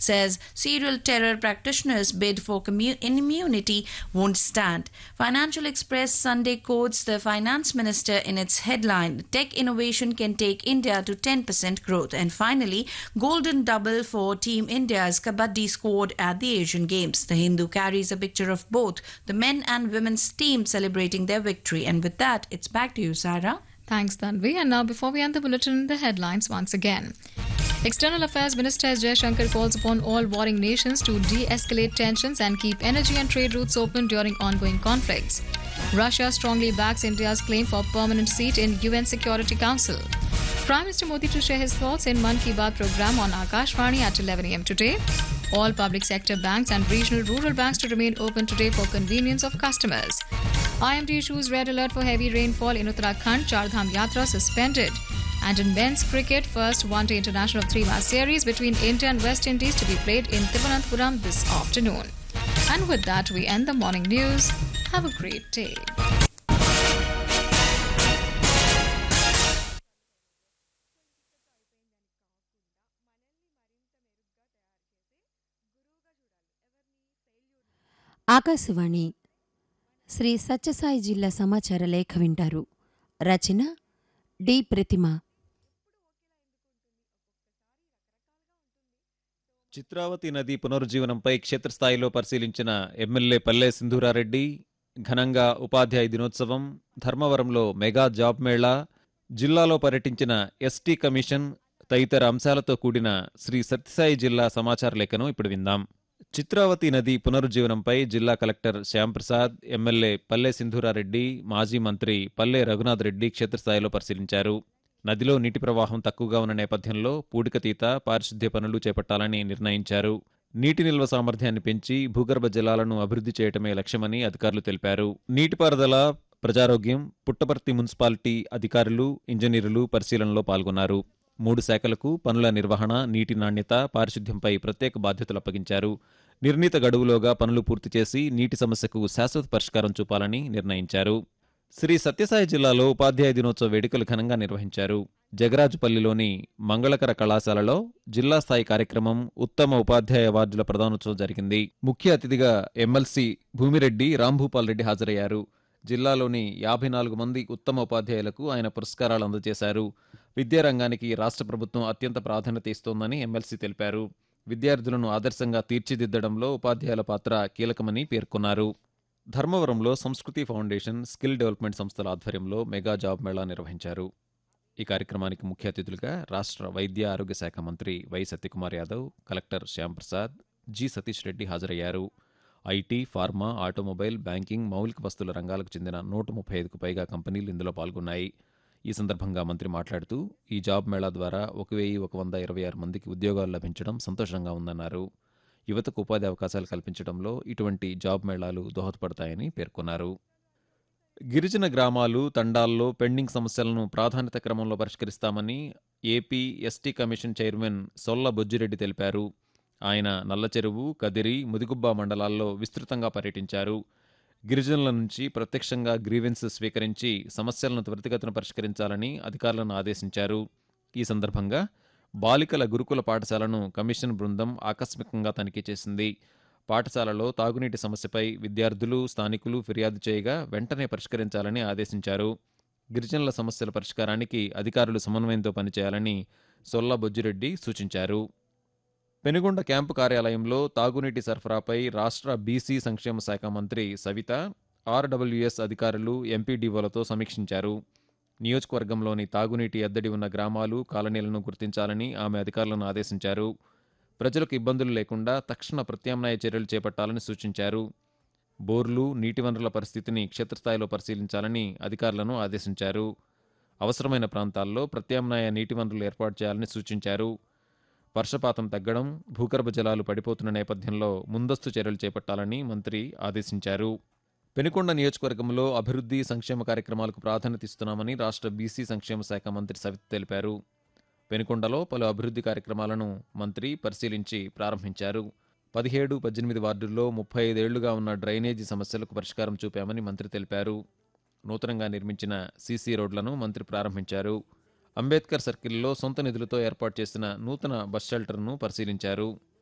says serial terror practitioners' bid for commu- immunity won't stand. Financial Express Sunday quotes the finance minister in its headline Tech innovation can take India to 10% growth. And finally, golden double for Team India's Kabaddi squad at the Asian Games. The Hindu carries a picture of both the men and women's team celebrating their victory. And with that, it's back to you, Sarah. Thanks, Tanvi. And now, before we end the bulletin, the headlines once again. External Affairs Minister S. Jaishankar calls upon all warring nations to de escalate tensions and keep energy and trade routes open during ongoing conflicts. Russia strongly backs India's claim for permanent seat in UN Security Council. Prime Minister Modi to share his thoughts in Man Ki Baat program on Akashvani at 11 am today. All public sector banks and regional rural banks to remain open today for convenience of customers. IMD issues red alert for heavy rainfall in Uttarakhand. Chardham Yatra suspended. And in men's cricket, first one-day international of three-match series between India and West Indies to be played in Thiruvananthapuram this afternoon. And with that, we end the morning news. Have a great day. Akashvani Shri Sathya Sai జిల్లా సమాచార లేఖ వింటారు రచన D ప్రతిమ చిత్రావతి నది పునరుజ్జీవనంపై క్షేత్రస్థాయిలో పరిశీలించిన MLA పల్లె సింధూరారెడ్డి ఘనంగా ఉపాధ్యాయ దినోత్సవం ధర్మవరంలో మెగా జాబ్ మేళా జిల్లాలో పర్యటించిన ఎస్టీ కమిషన్ తదితర అంశాలతో కూడిన శ్రీ సత్యసాయి జిల్లా సమాచార లేఖను ఇప్పుడు విందాం చిత్రావతి నది పునరుజ్జీవనంపై జిల్లా కలెక్టర్ శ్యాంప్రసాద్ ఎమ్మెల్యే పల్లె సింధూరారెడ్డి మాజీ మంత్రి పల్లె రఘునాథ్ రెడ్డి క్షేత్రస్థాయిలో పరిశీలించారు నదిలో నీటి ప్రవాహం తక్కువగా ఉన్న నేపథ్యంలో పూడికతీత పారిశుద్ధ్య పనులు చేపట్టాలని నిర్ణయించారు నీటి నిల్వ సామర్థ్యాన్ని పెంచి భూగర్భ జలాలను అభివృద్ధి చేయటమే లక్ష్యమని అధికారులు తెలిపారు నీటిపారుదల ప్రజారోగ్యం పుట్టపర్తి మున్సిపాలిటీ అధికారులు ఇంజనీరులు పరిశీలనలో పాల్గొన్నారు మూడు శాఖలకు పనుల నిర్వహణ నీటి నాణ్యత పారిశుద్ధ్యంపై ప్రత్యేక బాధ్యతలు అప్పగించారు నిర్ణీత గడువులోగా పనులు పూర్తి చేసి నీటి సమస్యకు శాశ్వత పరిష్కారం చూపాలని నిర్ణయించారు శ్రీ సత్యసాయి జిల్లాలో ఉపాధ్యాయ దినోత్సవ వేడుకలు ఘనంగా నిర్వహించారు జగరాజుపల్లిలోని మంగళకర కళాశాలలో జిల్లా స్థాయి కార్యక్రమం ఉత్తమ ఉపాధ్యాయ అవార్డుల ప్రదానోత్సవం జరిగింది ముఖ్య అతిథిగా ఎమ్మెల్సీ భూమిరెడ్డి రాంభూపాల్ రెడ్డి హాజరయ్యారు జిల్లాలోని యాభై నాలుగు మంది ఉత్తమ ఉపాధ్యాయులకు ఆయన పురస్కారాలు అందజేశారు విద్యారంగానికి రాష్ట్ర ప్రభుత్వం అత్యంత ప్రాధాన్యత ఇస్తోందని ఎమ్మెల్సీ తెలిపారు విద్యార్థులను ఆదర్శంగా తీర్చిదిద్దడంలో ఉపాధ్యాయుల పాత్ర కీలకమని పేర్కొన్నారు ధర్మవరంలో సంస్కృతి ఫౌండేషన్ స్కిల్ డెవలప్మెంట్ సంస్థల ఆధ్వర్యంలో మెగా జాబ్ మేళా నిర్వహించారు ఈ కార్యక్రమానికి ముఖ్య అతిథులుగా రాష్ట్ర వైద్య ఆరోగ్య శాఖ మంత్రి Y Satyakumar Yadav collector Shyamprasad G Satish Reddy హాజరయ్యారు ఐటీ ఫార్మా ఆటోమొబైల్ బ్యాంకింగ్ మౌలిక వస్తువుల రంగాలకు చెందిన నూట ముప్పై ఐదుకు పైగా కంపెనీలు ఇందులో పాల్గొన్నాయి ఈ సందర్భంగా మంత్రి మాట్లాడుతూ ఈ జాబ్ మేళా ద్వారా ఒక వెయ్యి ఒక వంద ఇరవై ఆరు మందికి ఉద్యోగాలు లభించడం సంతోషంగా ఉందన్నారు యువతకు ఉపాధి అవకాశాలు కల్పించడంలో ఇటువంటి జాబ్ మేళాలు దోహదపడతాయని పేర్కొన్నారు గిరిజన గ్రామాలు తండాల్లో పెండింగ్ సమస్యలను ప్రాధాన్యత క్రమంలో పరిష్కరిస్తామని AP ST commission chairman Solla Bojjireddy తెలిపారు ఆయన నల్లచెరువు కదిరి ముదిగుబ్బ మండలాల్లో విస్తృతంగా పర్యటించారు గిరిజనుల నుంచి ప్రత్యక్షంగా గ్రీవెన్స్ స్వీకరించి సమస్యలను త్వరితగతిన పరిష్కరించాలని అధికారులను ఆదేశించారు ఈ సందర్భంగా బాలికల గురుకుల పాఠశాలను కమిషన్ బృందం ఆకస్మికంగా తనిఖీ చేసింది పాఠశాలలో తాగునీటి సమస్యపై విద్యార్థులు స్థానికులు ఫిర్యాదు చేయగా వెంటనే పరిష్కరించాలని ఆదేశించారు గిరిజనుల సమస్యల పరిష్కారానికి అధికారులు సమన్వయంతో పనిచేయాలని సొల్ల బొజ్జిరెడ్డి సూచించారు పెనుగొండ క్యాంపు కార్యాలయంలో తాగునీటి సరఫరాపై రాష్ట్ర బీసీ సంక్షేమ శాఖ మంత్రి సవిత ఆర్డబ్ల్యూఎస్ అధికారులు ఎంపీడీఓలతో సమీక్షించారు నియోజకవర్గంలోని తాగునీటి ఎద్దడి ఉన్న గ్రామాలు కాలనీలను గుర్తించాలని ఆమె అధికారులను ఆదేశించారు ప్రజలకు ఇబ్బందులు లేకుండా తక్షణ ప్రత్యామ్నాయ చర్యలు చేపట్టాలని సూచించారు బోర్లు నీటి వనరుల పరిస్థితిని క్షేత్రస్థాయిలో పరిశీలించాలని అధికారులను ఆదేశించారు అవసరమైన ప్రాంతాల్లో ప్రత్యామ్నాయ నీటి వనరులు ఏర్పాటు చేయాలని సూచించారు వర్షపాతం తగ్గడం భూగర్భ జలాలు పడిపోతున్న నేపథ్యంలో ముందస్తు చర్యలు చేపట్టాలని మంత్రి ఆదేశించారు పెనుకొండ నియోజకవర్గంలో అభివృద్ధి సంక్షేమ కార్యక్రమాలకు ప్రాధాన్యత ఇస్తున్నామని రాష్ట్ర బీసీ సంక్షేమ శాఖ మంత్రి సవిత తెలిపారు పెనుకొండలో పలు అభివృద్ధి కార్యక్రమాలను మంత్రి పరిశీలించి ప్రారంభించారు పదిహేడు పద్దెనిమిది వార్డుల్లో ముప్పై ఐదేళ్లుగా ఉన్న డ్రైనేజీ సమస్యలకు పరిష్కారం చూపామని మంత్రి తెలిపారు నూతనంగా నిర్మించిన సీసీ రోడ్లను మంత్రి ప్రారంభించారు అంబేద్కర్ సర్కిల్లో సొంత నిధులతో ఏర్పాటు చేసిన నూతన బస్ షెల్టర్ను పరిశీలించారు